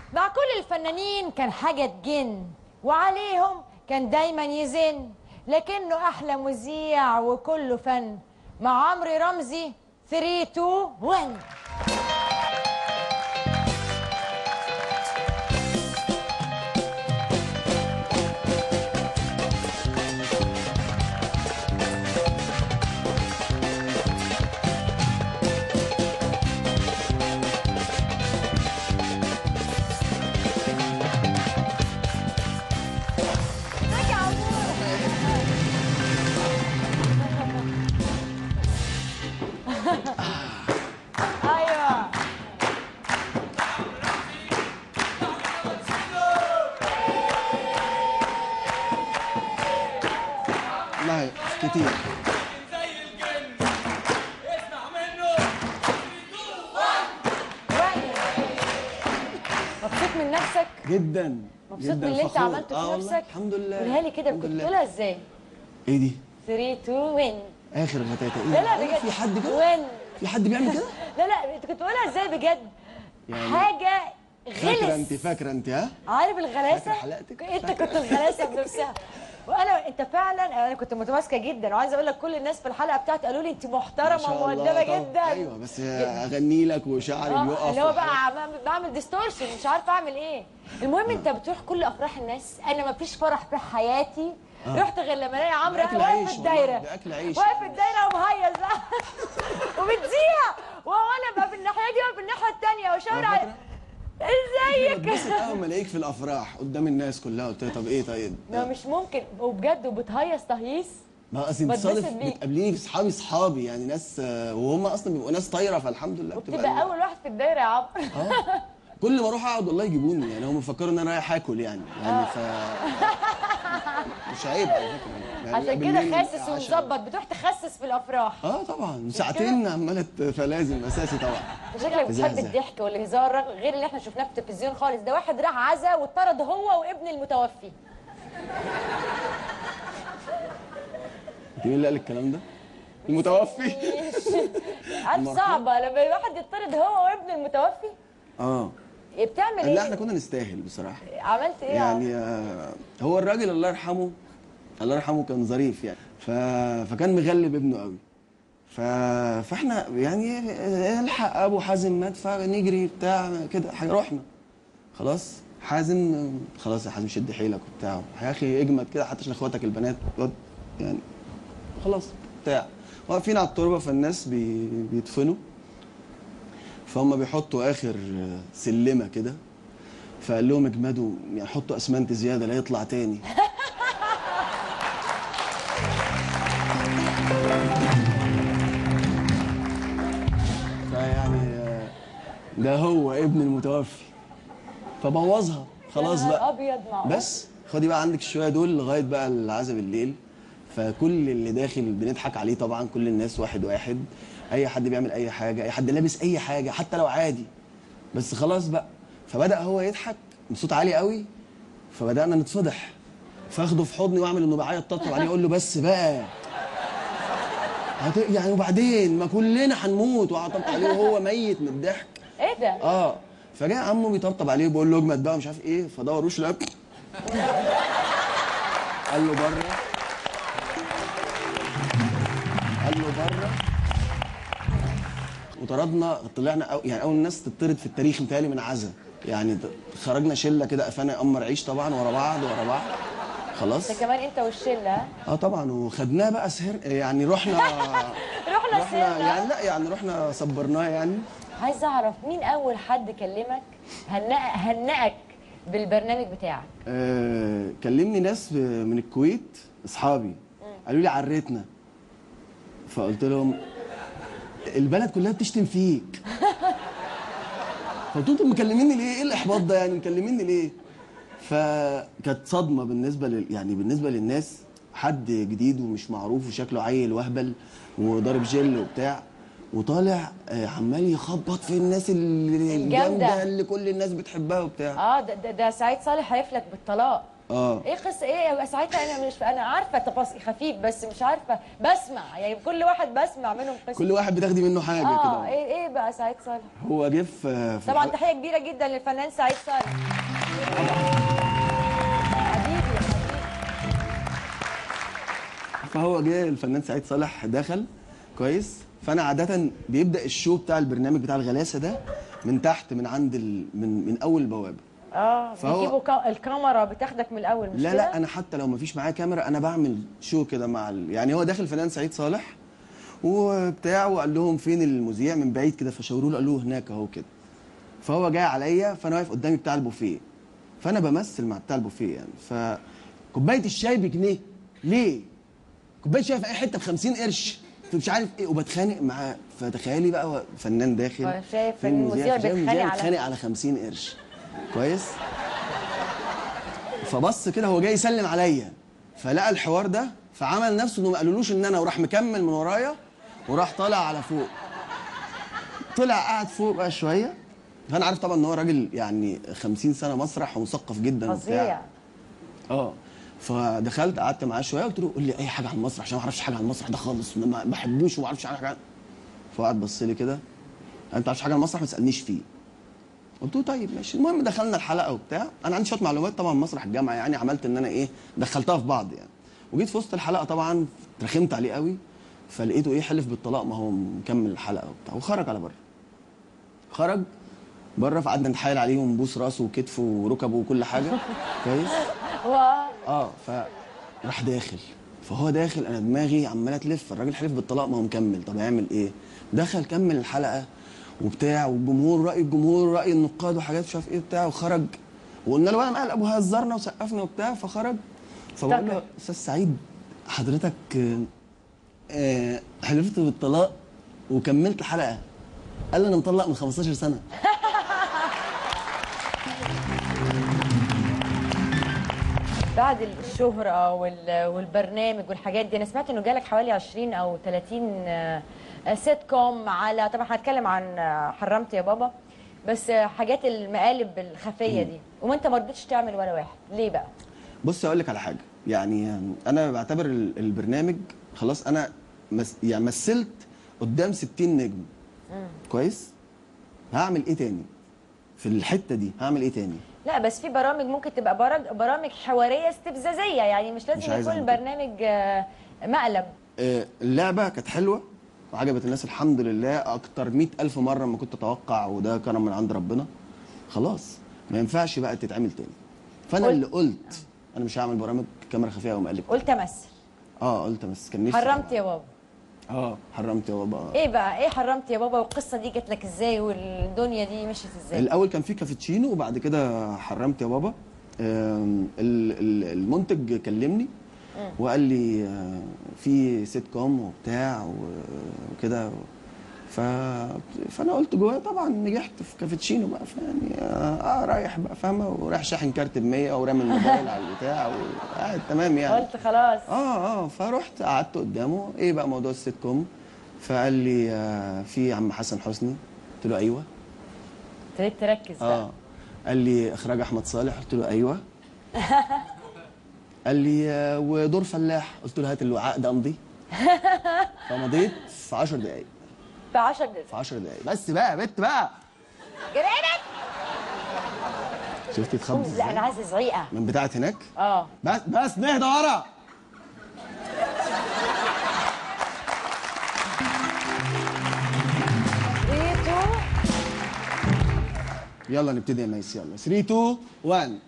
مع كل الفنانين كان حاجة تجن وعليهم كان دايما يزن لكنه أحلى مذيع وكله فن مع عمرو رمزي 3 2 1 ازيك يا عمور ايوه والله كتير وائل مبسوط من نفسك جدا مبسوط جدا باللي انت فخور. عملته آه في والله، نفسك الحمد لله قولها لي كده الحمد كنت لله. بتقولها ازاي ايه دي 3 2 1 اخر غتاتة ايه لا لا ده؟ بجد في حد كده وين في حد بيعمل كده لا لا انت كنت بتقولها ازاي بجد يعني حاجه فاكره انت غلس فاكره انت ها عارف الغلاسه فاكرة حلقتك؟ انت كنت الغلاسه بنفسها وانا انت فعلا انا كنت متماسكه جدا وعايزه اقول لك كل الناس في الحلقه بتاعتي قالوا لي انت ما محترمه شاء الله ومؤدبه طبعا. جدا ايوه بس اغني لك وشعري آه، بيقف اللي هو وحاجات. بقى بعمل- بعمل ديستورشن مش عارفه اعمل ايه المهم انت بتروح كل افراح الناس انا ما فيش فرح في حياتي رحت غير لما الاقي عمرو ده أكل واقف عيش في الدايره والله، ده أكل عيش. واقف في الدايره ومهيص بقى وبتذيع وانا بقى في الناحيه دي وفي الناحيه الثانيه وشاور على على ازيك بتبسط اول ما الاقيك في الافراح قدام الناس كلها قلت لها طب ايه طيب ما مش ممكن وبجد وبتهيص تهييص ما اصل انت بتبسط صادف بيك. بتقابليني اصحابي اصحابي يعني ناس آه، وهم اصلا بيبقوا ناس طايره فالحمد لله وبتبقى اول واحد في الدايره يا عمرو اه كل ما اروح اقعد والله يجيبوني يعني هم فكروا ان انا رايح اكل يعني يعني ف مش عيب على فكره يعني عشان بالليل كده خاسس عشاء. ومظبط بتروح تخسس في الافراح اه طبعا ساعتين عماله فلازم اساسي طبعا شكلك بتحب تزهزه. الضحك والهزار رغ- غير اللي احنا شفناه في التلفزيون خالص ده واحد راح عزا واتطرد هو وابن المتوفي انت مين اللي قال الكلام ده؟ المتوفي عارف المرحوم. صعبه لما الواحد يطرد هو وابن المتوفي اه إيه بتعمل لا ايه احنا كنا نستاهل بصراحه عملت ايه يعني آه، هو الراجل الله يرحمه الله يرحمه كان ظريف يعني ف... فكان مغلب ابنه قوي ف... فاحنا يعني آه، الحق ابو حازم مات فنجري بتاع كده ح- رحنا خلاص حازم آه، خلاص يا حازم شد حيلك وبتاع يا اخي اجمد كده حتى عشان اخواتك البنات واد- يعني خلاص بتاع واقفين على التربه فالناس بي... بيدفنوا فهم بيحطوا اخر آه، سلمه كده فقال لهم اجمدوا يعني حطوا اسمنت زياده لا يطلع تاني فيعني آه، ده هو ابن المتوفي فبوظها خلاص يا نهار بقى ابيض معقول بس خدي بقى عندك الشويه دول لغايه بقى العزا بالليل فكل اللي داخل بنضحك عليه طبعا كل الناس واحد واحد اي حد بيعمل اي حاجه اي حد لابس اي حاجه حتى لو عادي بس خلاص بقى فبدا هو يضحك بصوت عالي قوي فبدانا نتفضح فاخده في حضني واعمل انه بعيط طبطب عليه اقول له بس بقى هت... يعني وبعدين ما كلنا هنموت وهطبطب عليه وهو ميت من الضحك ايه ده اه فجاء عمه بيطبطب عليه بيقول له اجمد بقى مش عارف ايه فدور وشه لقى قال له بره قال له بره وطردنا طلعنا أو يعني اول ناس تطرد في التاريخ متهيألي من عزا يعني ت- خرجنا شله كده قفانا يقمر عيش طبعا ورا بعض ورا بعض خلاص ده كمان انت والشله ها؟ اه طبعا وخدناه بقى سهر يعني رحنا رحنا رحنا سهرنا يعني لا يعني رحنا صبرناه يعني عايز اعرف مين اول حد كلمك هنأ هنأك بالبرنامج بتاعك آه، كلمني ناس من الكويت اصحابي قالوا لي عريتنا فقلت لهم البلد كلها بتشتم فيك فقلت لهم طب مكلميني ليه ايه الاحباط ده يعني مكلميني ليه فكانت صدمه بالنسبه لل يعني بالنسبه للناس حد جديد ومش معروف وشكله عيل وهبل وضارب جل وبتاع وطالع آه، عمال يخبط في الناس اللي الجامدة. الجامده اللي كل الناس بتحبها وبتاع اه ده, ده, ده سعيد صالح هيفلك بالطلاق اه ايه قصه ايه يبقى ساعتها انا مش انا عارفه تفاصيل خفيف بس مش عارفه بسمع يعني كل واحد بسمع منهم قصه كل واحد بتاخدي منه حاجه اه كده ايه ايه بقى سعيد صالح هو جه في في طبعا الحلقة- تحيه كبيره جدا للفنان سعيد صالح حبيبي حبيبي فهو جه الفنان سعيد صالح دخل كويس فانا عاده بيبدا الشو بتاع البرنامج بتاع الغلاسه ده من تحت من عند ال... من من اول البوابه اه فهو- بيجيبوا كا- الكاميرا بتاخدك من الاول مش لا كده؟ لا انا حتى لو مفيش معايا كاميرا انا بعمل شو كده مع ال... يعني هو داخل الفنان سعيد صالح وبتاع وقال لهم فين المذيع من بعيد كده فشاوروا له قال له هناك اهو كده فهو جاي عليا فانا واقف قدامي بتاع البوفيه فانا بمثل مع بتاع البوفيه يعني فكوبايه الشاي بجنيه ليه؟ كوبايه شاي في اي حته ب 50 قرش مش عارف ايه وبتخانق معاه فتخيلي بقى هو فنان داخل فشايف فين المذيع فشايف بيتخانق على- بيتخانق على 50 قرش كويس فبص كده هو جاي يسلم عليا فلقى الحوار ده فعمل نفسه انه ما قالولوش ان انا وراح مكمل من ورايا وراح طالع على فوق طلع قاعد فوق بقى شويه فانا عارف طبعا ان هو راجل يعني 50 سنه مسرح ومثقف جدا وبتاع. فظيع اه فدخلت قعدت معاه شويه قلت له قول لي اي حاجه عن المسرح عشان ما اعرفش حاجه عن المسرح ده خالص ما- ما بحبوش وما اعرفش عنه حاجه فقعد بص لي كده انت ما تعرفش حاجه عن المسرح ما تسالنيش فيه قلت له طيب ماشي المهم دخلنا الحلقه وبتاع انا عندي شويه معلومات طبعا مسرح الجامعه يعني عملت ان انا ايه دخلتها في بعض يعني وجيت في وسط الحلقه طبعا رخمت عليه قوي فلقيته ايه حلف بالطلاق ما هو مكمل الحلقه وبتاع وخرج على بره خرج بره فقعدنا نتحايل عليه ونبوس راسه وكتفه وركبه وكل حاجه كويس و... اه فراح داخل فهو داخل انا دماغي عماله تلف الراجل حلف بالطلاق ما هو مكمل طب هيعمل ايه دخل كمل الحلقه وبتاع والجمهور راي الجمهور راي النقاد وحاجات مش عارف ايه بتاع وخرج وقلنا له بقى مقلب ابو هزرنا وسقفنا وبتاع فخرج فبقول له افتكر. استاذ سعيد حضرتك آه، آه، حلفت بالطلاق وكملت الحلقه قال لي انا مطلق من 15 سنه بعد الشهرة وال... والبرنامج والحاجات دي انا سمعت انه جالك حوالي 20 او 30 آه، سيت كوم على طبعا هنتكلم عن آه، حرمت يا بابا بس آه، حاجات المقالب الخفية دي وما انت ما رضيتش تعمل ولا واحد ليه بقى؟ بص اقول لك على حاجه يعني انا بعتبر ال- البرنامج خلاص انا مس يعني مثلت قدام 60 نجم كويس هعمل ايه تاني في الحته دي هعمل ايه تاني لا بس في برامج ممكن تبقى برامج, برامج حوارية استفزازية يعني مش لازم مش عايز يكون أعمل كده. البرنامج آه، مقلب آه، اللعبه كانت حلوه وعجبت الناس الحمد لله اكتر مئة الف مره ما كنت اتوقع وده كرم من عند ربنا خلاص ما ينفعش بقى تتعمل تاني فانا قلت- اللي قلت انا مش هعمل برامج كاميرا خفيه او مقلب قلت امثل اه قلت بس كان نفسي حرمت يا بابا اه حرمت يا بابا ايه بقى ايه حرمت يا بابا والقصة دي جت لك ازاي والدنيا دي مشيت ازاي؟ الاول كان في كافيتشينو وبعد كده حرمت يا بابا آم، ال- ال- المنتج كلمني وقال لي آه، في سيت كوم وبتاع و- وكده ف... فانا قلت جوايا طبعا نجحت في كافيتشينو بقى فيعني اه, آه رايح بقى فاهمه ورايح شاحن كارت ب 100 ورامي الموبايل على البتاع وقاعد تمام يعني قلت خلاص اه اه فرحت قعدت قدامه ايه بقى موضوع السيت كوم فقال لي آه في عم حسن حسني قلت له ايوه ابتديت تركز بقى اه قال لي اخراج احمد صالح قلت له ايوه قال لي آه، ودور فلاح قلت له هات الوعاء ده امضي فمضيت في 10 دقايق في 10 دقايق في 10 دقايق بس بقى يا بت بقى جرينك شفتي اتخض لا انا ازاي عايزه زعيقه من بتاعه هناك اه بس بس نهدى ورا ريتو يلا نبتدي يا ميس يلا 3 2 1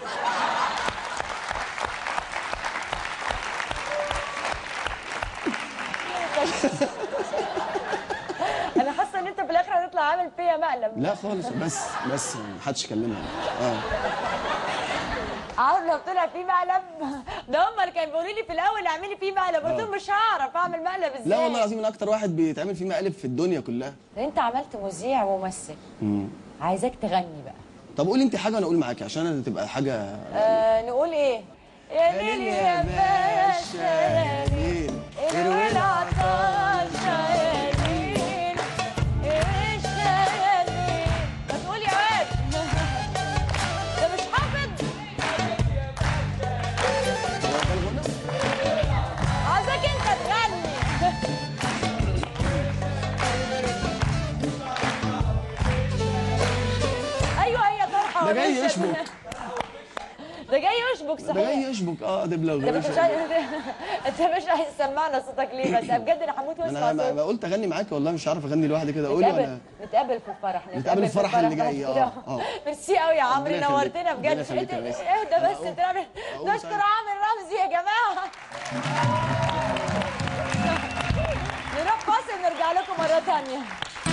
انا حاسه ان انت في الاخر هتطلع عامل فيا مقلب لا خالص بس بس ما حدش كلمها اه عارف لو طلع فيه مقلب ده هم اللي كانوا بيقولوا لي في الاول اعملي فيه مقلب قلت لهم مش هعرف اعمل مقلب ازاي لا والله العظيم انا اكتر واحد بيتعمل فيه مقالب في الدنيا كلها انت عملت مذيع وممثل مم. عايزاك تغني بقى طب قولي انت حاجه وانا اقول معاكي عشان انا تبقى حاجه آه نقول ايه يا ليل يا باشا يا ليل اروي العطاش يا ليل ايش يا ليل ما تقول يا واد ده مش حافظ جاي مش- يشبك ده جاي يشبك ده صحيح جاي يشبك اه دبله انت مش وغوشه عايز انت مش عايز تسمعنا صوتك ليه بس بجد انا هموت واسمع انا ما- صوتك ما قلت اغني معاك والله مش عارف اغني لوحدي كده قولي نتقابل وانا نتقابل في الفرح نتقابل الفرح اللي بعد جاي، كده. اه، اه. ميرسي قوي يا عمرو ربنا يخليك. نورتنا ربنا بجد يخليك يا اهدى باسم. اهدى أنا بس أقوم- تعمل أقوم نشكر ساعتها. عامر رمزي يا جماعه نروح فاصل نرجع لكم مره ثانيه